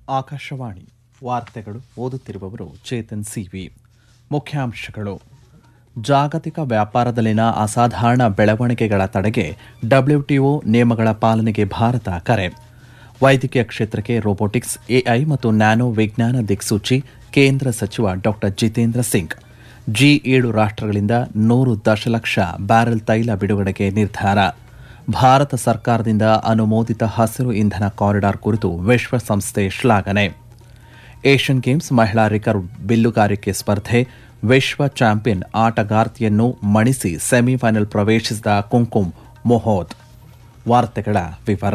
ಆಕಾಶವಾಣಿ ವಾರ್ತೆಗಳು ಓದುತ್ತಿರುವವರು ಚೇತನ್ ಸಿವಿ ಮುಖ್ಯಾಂಶಗಳು ಜಾಗತಿಕ ವ್ಯಾಪಾರದಲ್ಲಿನ ಅಸಾಧಾರಣ ಬೆಳವಣಿಗೆಗಳ ತಡೆಗೆ ಡಬ್ಲ್ಯೂಟಿಒ ನಿಯಮಗಳ ಪಾಲನೆಗೆ ಭಾರತ ಕರೆ ವೈದ್ಯಕೀಯ ಕ್ಷೇತ್ರಕ್ಕೆ ರೋಬೋಟಿಕ್ಸ್ ಎಐ ಮತ್ತು ನ್ಯಾನೋ ವಿಜ್ಞಾನ ದಿಕ್ಸೂಚಿ ಕೇಂದ್ರ ಸಚಿವ ಡಾ ಜಿತೇಂದ್ರ ಸಿಂಗ್ ಜಿ ಏಳು ರಾಷ್ಟ್ರಗಳಿಂದ ನೂರು ದಶಲಕ್ಷ ಬ್ಯಾರೆಲ್ ತೈಲ ಬಿಡುಗಡೆಗೆ ನಿರ್ಧಾರ ಭಾರತ ಸರ್ಕಾರದಿಂದ ಅನುಮೋದಿತ ಹಸಿರು ಇಂಧನ ಕಾರಿಡಾರ್ ಕುರಿತು ವಿಶ್ವಸಂಸ್ಥೆ ಶ್ಲಾಘನೆ ಏಷ್ಯನ್ ಗೇಮ್ಸ್ ಮಹಿಳಾ ರಿಕರ್ವ್ ಬಿಲ್ಲುಗಾರಿಕೆ ಸ್ಪರ್ಧೆ ವಿಶ್ವ ಚಾಂಪಿಯನ್ ಆಟಗಾರ್ತಿಯನ್ನು ಮಣಿಸಿ ಸೆಮಿಫೈನಲ್ ಪ್ರವೇಶಿಸಿದ ಕುಂಕುಮ್ ಮೊಹೋದ್ ವಾರ್ತೆಗಳ ವಿವರ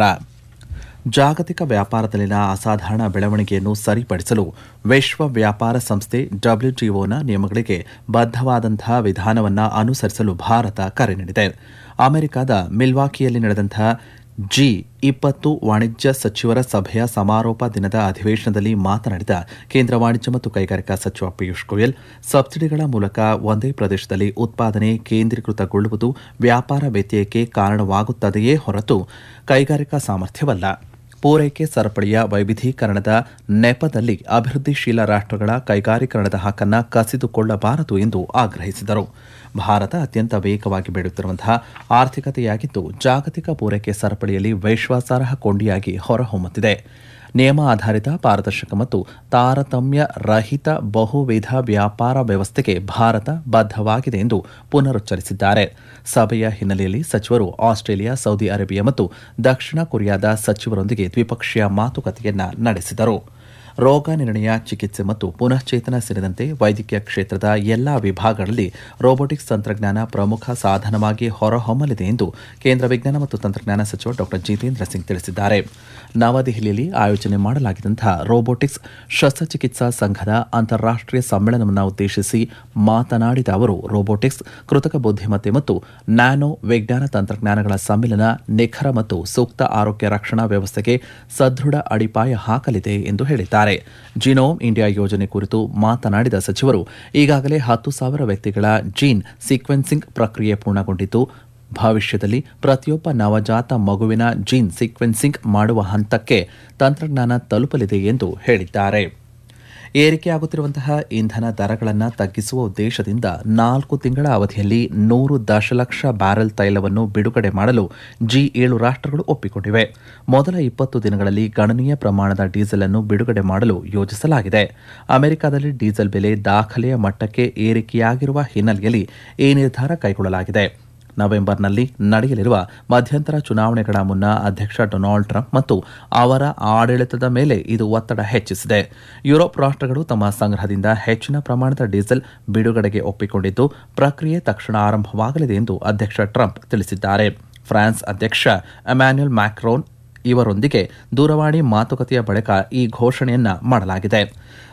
ಜಾಗತಿಕ ವ್ಯಾಪಾರದಲ್ಲಿನ ಅಸಾಧಾರಣ ಬೆಳವಣಿಗೆಯನ್ನು ಸರಿಪಡಿಸಲು ವಿಶ್ವ ವ್ಯಾಪಾರ ಸಂಸ್ಥೆ ಡಬ್ಲ್ಯೂಟಿಒನ ನಿಯಮಗಳಿಗೆ ಬದ್ಧವಾದಂತಹ ವಿಧಾನವನ್ನು ಅನುಸರಿಸಲು ಭಾರತ ಕರೆ ನೀಡಿದೆ ಅಮೆರಿಕದ ಮಿಲ್ವಾಕಿಯಲ್ಲಿ ನಡೆದಂತಹ ಜಿ ಇಪ್ಪತ್ತು ವಾಣಿಜ್ಯ ಸಚಿವರ ಸಭೆಯ ಸಮಾರೋಪ ದಿನದ ಅಧಿವೇಶನದಲ್ಲಿ ಮಾತನಾಡಿದ ಕೇಂದ್ರ ವಾಣಿಜ್ಯ ಮತ್ತು ಕೈಗಾರಿಕಾ ಸಚಿವ ಪಿಯೂಷ್ ಗೋಯಲ್ ಸಬ್ಸಿಡಿಗಳ ಮೂಲಕ ಒಂದೇ ಪ್ರದೇಶದಲ್ಲಿ ಉತ್ಪಾದನೆ ಕೇಂದ್ರೀಕೃತಗೊಳ್ಳುವುದು ವ್ಯಾಪಾರ ವ್ಯತ್ಯಯಕ್ಕೆ ಕಾರಣವಾಗುತ್ತದೆಯೇ ಹೊರತು ಕೈಗಾರಿಕಾ ಸಾಮರ್ಥ್ಯವಲ್ಲ ಪೂರೈಕೆ ಸರಪಳಿಯ ವೈವಿಧೀಕರಣದ ನೆಪದಲ್ಲಿ ಅಭಿವೃದ್ಧಿಶೀಲ ರಾಷ್ಟ್ರಗಳ ಕೈಗಾರೀಕರಣದ ಹಕ್ಕನ್ನು ಕಸಿದುಕೊಳ್ಳಬಾರದು ಎಂದು ಆಗ್ರಹಿಸಿದರು ಭಾರತ ಅತ್ಯಂತ ವೇಗವಾಗಿ ಬೆಳೆಯುತ್ತಿರುವಂತಹ ಆರ್ಥಿಕತೆಯಾಗಿದ್ದು ಜಾಗತಿಕ ಪೂರೈಕೆ ಸರಪಳಿಯಲ್ಲಿ ವಿಶ್ವಾಸಾರ್ಹ ಕೊಂಡಿಯಾಗಿ ಹೊರಹೊಮ್ಮುತ್ತಿದೆ ನಿಯಮ ಆಧಾರಿತ ಪಾರದರ್ಶಕ ಮತ್ತು ತಾರತಮ್ಯ ರಹಿತ ಬಹುವಿಧ ವ್ಯಾಪಾರ ವ್ಯವಸ್ಥೆಗೆ ಭಾರತ ಬದ್ಧವಾಗಿದೆ ಎಂದು ಪುನರುಚ್ಚರಿಸಿದ್ದಾರೆ ಸಭೆಯ ಹಿನ್ನೆಲೆಯಲ್ಲಿ ಸಚಿವರು ಆಸ್ಟ್ರೇಲಿಯಾ ಸೌದಿ ಅರೇಬಿಯಾ ಮತ್ತು ದಕ್ಷಿಣ ಕೊರಿಯಾದ ಸಚಿವರೊಂದಿಗೆ ದ್ವಿಪಕ್ಷೀಯ ಮಾತುಕತೆಯನ್ನ ನಡೆಸಿದರು ರೋಗ ನಿರ್ಣಯ ಚಿಕಿತ್ಸೆ ಮತ್ತು ಪುನಶ್ಚೇತನ ಸೇರಿದಂತೆ ವೈದ್ಯಕೀಯ ಕ್ಷೇತ್ರದ ಎಲ್ಲಾ ವಿಭಾಗಗಳಲ್ಲಿ ರೋಬೋಟಿಕ್ಸ್ ತಂತ್ರಜ್ಞಾನ ಪ್ರಮುಖ ಸಾಧನವಾಗಿ ಹೊರಹೊಮ್ಮಲಿದೆ ಎಂದು ಕೇಂದ್ರ ವಿಜ್ಞಾನ ಮತ್ತು ತಂತ್ರಜ್ಞಾನ ಸಚಿವ ಡಾ ಜಿತೇಂದ್ರ ಸಿಂಗ್ ತಿಳಿಸಿದ್ದಾರೆ ನವದೆಹಲಿಯಲ್ಲಿ ಆಯೋಜನೆ ಮಾಡಲಾಗಿದ್ದಂತಹ ರೋಬೋಟಿಕ್ಸ್ ಶಸ್ತ್ರಚಿಕಿತ್ಸಾ ಸಂಘದ ಅಂತಾರಾಷ್ಟೀಯ ಸಮ್ಮೇಳನವನ್ನು ಉದ್ದೇಶಿಸಿ ಮಾತನಾಡಿದ ಅವರು ರೋಬೋಟಿಕ್ಸ್ ಕೃತಕ ಬುದ್ಧಿಮತ್ತೆ ಮತ್ತು ನ್ಯಾನೋ ವಿಜ್ಞಾನ ತಂತ್ರಜ್ಞಾನಗಳ ಸಮ್ಮಿಲನ ನಿಖರ ಮತ್ತು ಸೂಕ್ತ ಆರೋಗ್ಯ ರಕ್ಷಣಾ ವ್ಯವಸ್ಥೆಗೆ ಸದೃಢ ಅಡಿಪಾಯ ಹಾಕಲಿದೆ ಎಂದು ಹೇಳಿದ್ದಾರೆ ಜಿನೋಮ್ ಇಂಡಿಯಾ ಯೋಜನೆ ಕುರಿತು ಮಾತನಾಡಿದ ಸಚಿವರು ಈಗಾಗಲೇ ಹತ್ತು ಸಾವಿರ ವ್ಯಕ್ತಿಗಳ ಜೀನ್ ಸೀಕ್ವೆನ್ಸಿಂಗ್ ಪ್ರಕ್ರಿಯೆ ಪೂರ್ಣಗೊಂಡಿದ್ದು ಭವಿಷ್ಯದಲ್ಲಿ ಪ್ರತಿಯೊಬ್ಬ ನವಜಾತ ಮಗುವಿನ ಜೀನ್ ಸೀಕ್ವೆನ್ಸಿಂಗ್ ಮಾಡುವ ಹಂತಕ್ಕೆ ತಂತ್ರಜ್ಞಾನ ತಲುಪಲಿದೆ ಎಂದು ಹೇಳಿದ್ದಾರೆ ಏರಿಕೆಯಾಗುತ್ತಿರುವಂತಹ ಇಂಧನ ದರಗಳನ್ನು ತಗ್ಗಿಸುವ ಉದ್ದೇಶದಿಂದ ನಾಲ್ಕು ತಿಂಗಳ ಅವಧಿಯಲ್ಲಿ ನೂರು ದಶಲಕ್ಷ ಬ್ಯಾರೆಲ್ ತೈಲವನ್ನು ಬಿಡುಗಡೆ ಮಾಡಲು ಜಿ ಏಳು ರಾಷ್ಟ್ರಗಳು ಒಪ್ಪಿಕೊಂಡಿವೆ ಮೊದಲ ಇಪ್ಪತ್ತು ದಿನಗಳಲ್ಲಿ ಗಣನೀಯ ಪ್ರಮಾಣದ ಡೀಸೆಲ್ ಅನ್ನು ಬಿಡುಗಡೆ ಮಾಡಲು ಯೋಜಿಸಲಾಗಿದೆ ಅಮೆರಿಕದಲ್ಲಿ ಡೀಸೆಲ್ ಬೆಲೆ ದಾಖಲೆಯ ಮಟ್ಟಕ್ಕೆ ಏರಿಕೆಯಾಗಿರುವ ಹಿನ್ನೆಲೆಯಲ್ಲಿ ಈ ನಿರ್ಧಾರ ಕೈಗೊಳ್ಳಲಾಗಿದೆ ನವೆಂಬರ್ನಲ್ಲಿ ನಡೆಯಲಿರುವ ಮಧ್ಯಂತರ ಚುನಾವಣೆಗಳ ಮುನ್ನ ಅಧ್ಯಕ್ಷ ಡೊನಾಲ್ಡ್ ಟ್ರಂಪ್ ಮತ್ತು ಅವರ ಆಡಳಿತದ ಮೇಲೆ ಇದು ಒತ್ತಡ ಹೆಚ್ಚಿಸಿದೆ ಯುರೋಪ್ ರಾಷ್ಟ್ರಗಳು ತಮ್ಮ ಸಂಗ್ರಹದಿಂದ ಹೆಚ್ಚಿನ ಪ್ರಮಾಣದ ಡೀಸೆಲ್ ಬಿಡುಗಡೆಗೆ ಒಪ್ಪಿಕೊಂಡಿದ್ದು ಪ್ರಕ್ರಿಯೆ ತಕ್ಷಣ ಆರಂಭವಾಗಲಿದೆ ಎಂದು ಅಧ್ಯಕ್ಷ ಟ್ರಂಪ್ ತಿಳಿಸಿದ್ದಾರೆ ಫ್ರಾನ್ಸ್ ಅಧ್ಯಕ್ಷ ಎಮ್ಯಾನ್ಯುಯಲ್ ಮ್ಯಾಕ್ರೋನ್ ಇವರೊಂದಿಗೆ ದೂರವಾಣಿ ಮಾತುಕತೆಯ ಬಳಿಕ ಈ ಘೋಷಣೆಯನ್ನ ಮಾಡಲಾಗಿದೆ